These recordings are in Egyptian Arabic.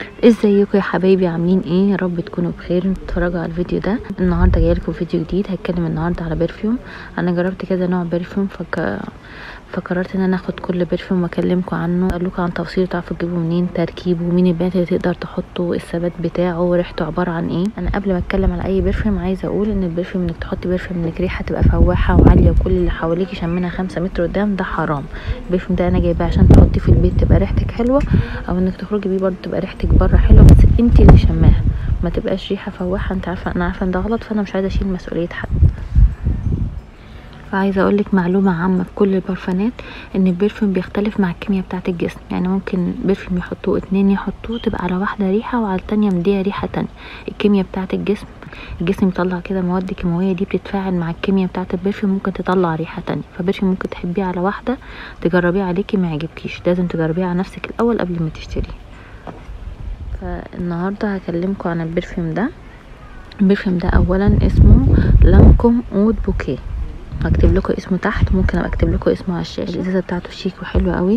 ازيكم يا حبايبي عاملين ايه يا رب تكونوا بخير تتفرجوا على الفيديو ده النهارده جايلكم فيديو جديد هتكلم النهارده على برفيوم انا جربت كذا نوع برفيوم فك... فقررت ان انا اخد كل برفيوم واكلمكم عنه اقول لكم عن تفاصيله تعرفوا تجيبوا منين تركيبه مين البنات اللي تقدر تحطه الثبات بتاعه ريحته عباره عن ايه انا قبل ما اتكلم على اي برفيوم عايزه اقول ان البرفيوم انك تحطي برفيوم انك ريحه تبقى فواحه وعاليه وكل اللي حواليكي شمينها خمسة متر قدام ده حرام البرفيوم ده انا جايباه عشان تحطيه في البيت تبقى ريحتك حلوه او انك تخرجي بيه برضه تبقى ريحتك بره حلوه بس انت اللي شماها ما تبقاش ريحه فواحه انت عارفه انا عارفه ان ده غلط فانا مش عايزه اشيل مسؤوليه حد فعايزه اقول لك معلومه عامه في كل البرفانات ان البرفيوم بيختلف مع الكيمياء بتاعه الجسم يعني ممكن برفيوم يحطوه اتنين يحطوه تبقى على واحده ريحه وعلى التانية مديها ريحه تانية الكيمياء بتاعه الجسم الجسم يطلع كده مواد كيماويه دي بتتفاعل مع الكيمياء بتاعه البرفيوم ممكن تطلع ريحه تانية فبرفيوم ممكن تحبيه على واحده تجربيه عليكي ما يعجبكيش لازم تجربيه على نفسك الاول قبل ما تشتريه فالنهارده هكلمكم عن البرفيوم ده البرفيوم ده اولا اسمه لانكوم اود بوكيه هكتب لكم اسمه تحت ممكن ابقى اكتب لكم اسمه على الشاشه الازازه بتاعته شيك وحلوه قوي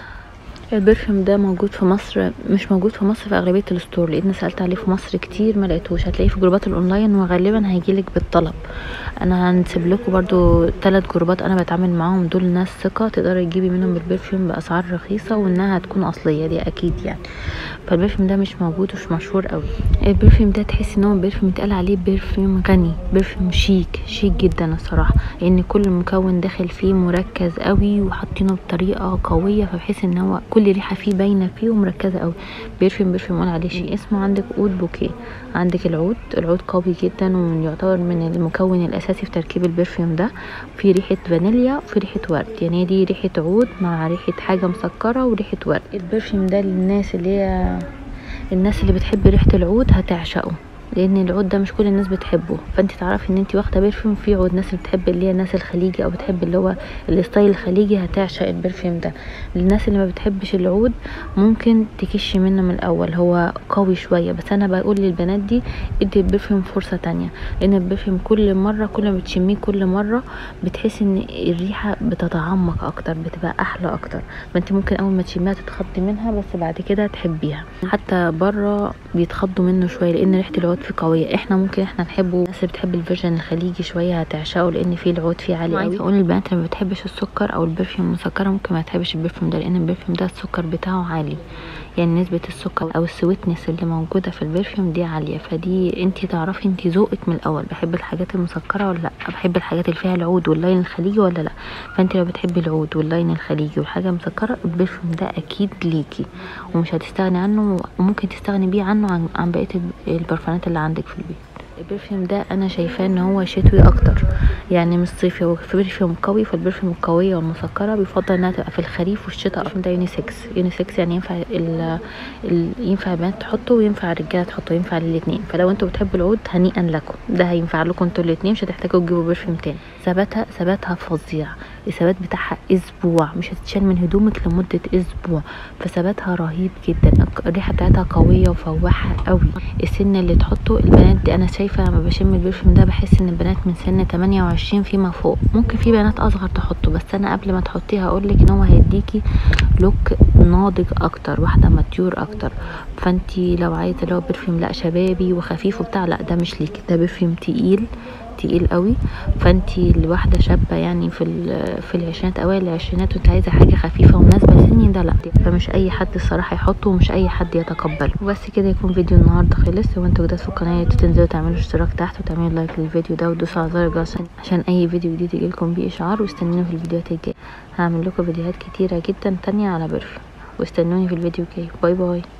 البرفيوم ده موجود في مصر مش موجود في مصر في اغلبيه الستور لان سالت عليه في مصر كتير ما لقيتوش هتلاقيه في جروبات الاونلاين وغالبا هيجيلك بالطلب انا هنسيب لكم برضو ثلاث جروبات انا بتعامل معاهم دول ناس ثقه تقدري تجيبي منهم البرفيوم باسعار رخيصه وانها هتكون اصليه دي اكيد يعني فالبرفيوم ده مش موجود ومش مشهور قوي البرفيوم ده تحسي ان هو برفيوم يتقال عليه برفيوم غني برفيوم شيك شيك جدا الصراحه لان كل مكون داخل فيه مركز قوي وحاطينه بطريقه قويه فبحيث ان هو كل ريحه فيه باينه فيه ومركزه قوي برفيوم برفيوم قول عليه شيء اسمه عندك عود بوكيه عندك العود العود قوي جدا ويعتبر من المكون الاساسي في تركيب البرفيوم ده في ريحه فانيليا وفي ريحه ورد يعني دي ريحه عود مع ريحه حاجه مسكره وريحه ورد البرفيوم ده للناس اللي هي الناس اللي بتحب ريحه العود هتعشقه لان العود ده مش كل الناس بتحبه فانت تعرفي ان انت واخده برفيوم في عود ناس اللي بتحب اللي هي الناس الخليجي او بتحب اللي هو الستايل الخليجي هتعشق البرفيوم ده الناس اللي ما بتحبش العود ممكن تكش منه من الاول هو قوي شويه بس انا بقول للبنات دي ادي البرفيوم فرصه تانية لان البرفيوم كل مره كل ما بتشميه كل مره بتحسي ان الريحه بتتعمق اكتر بتبقى احلى اكتر فانت ممكن اول ما تشميها تتخضي منها بس بعد كده تحبيها حتى بره بيتخضوا منه شويه لان ريحه العود فيه قويه احنا ممكن احنا نحبه الناس اللي بتحب الفيرجن الخليجي شويه هتعشقه لان فيه العود فيه عالي قوي اقول البنات اللي ما بتحبش السكر او البرفيوم مسكره ممكن ما تحبش البرفيوم ده لان البرفيوم ده السكر بتاعه عالي يعني نسبة السكر او السويتنس اللي موجودة في البرفيوم دي عالية فدي انتي تعرفي انتي ذوقك من الاول بحب الحاجات المسكرة ولا لا بحب الحاجات اللي فيها العود واللاين الخليجي ولا لا فانتي لو بتحبي العود واللاين الخليجي والحاجة مسكرة البرفيوم ده اكيد ليكي ومش هتستغني عنه وممكن تستغني بيه عنه عن, عن بقية البرفانات اللي عندك في البيت البرفيوم ده انا شايفاه ان هو شتوي اكتر يعني مش صيفي هو برفيوم قوي فالبرفيوم القويه والمسكره بيفضل انها تبقى في الخريف والشتاء البرفيوم ده يونيسكس يونيسكس يعني ينفع ال ال ينفع البنات تحطه وينفع الرجاله تحطه ينفع للاثنين فلو انتوا بتحبوا العود هنيئا لكم ده هينفع لكم انتوا الاثنين مش هتحتاجوا تجيبوا برفيوم تاني ثباتها ثباتها فظيع الثبات بتاعها اسبوع مش هتتشال من هدومك لمده اسبوع فثباتها رهيب جدا الريحه بتاعتها قويه وفواحه قوي السن اللي تحطه البنات دي انا شايفه لما بشم البرفيوم ده بحس ان البنات من سن 28 فيما فوق ممكن في بنات اصغر تحطه بس انا قبل ما تحطيه هقول لك ان هو هيديكي لوك ناضج اكتر واحده ماتيور اكتر فانتي لو عايزه اللي هو برفيوم لا شبابي وخفيف وبتاع لا ده مش ليكي ده برفيوم تقيل تقيل قوي فانتي الواحده شابه يعني في في العشرينات اوائل العشرينات وانت عايزه حاجه خفيفه ومناسبه سني ده لا فمش اي حد الصراحه يحطه ومش اي حد يتقبله وبس كده يكون فيديو النهارده خلص لو انتوا جداد في القناه تنزلوا تعملوا اشتراك تحت وتعملوا لايك للفيديو ده وتدوسوا على زر الجرس عشان اي فيديو جديد يجيلكم بيه اشعار واستنوني في الفيديوهات الجايه هعمل لكم فيديوهات كتيره جدا تانية على برفيوم واستنوني في الفيديو الجاي باي باي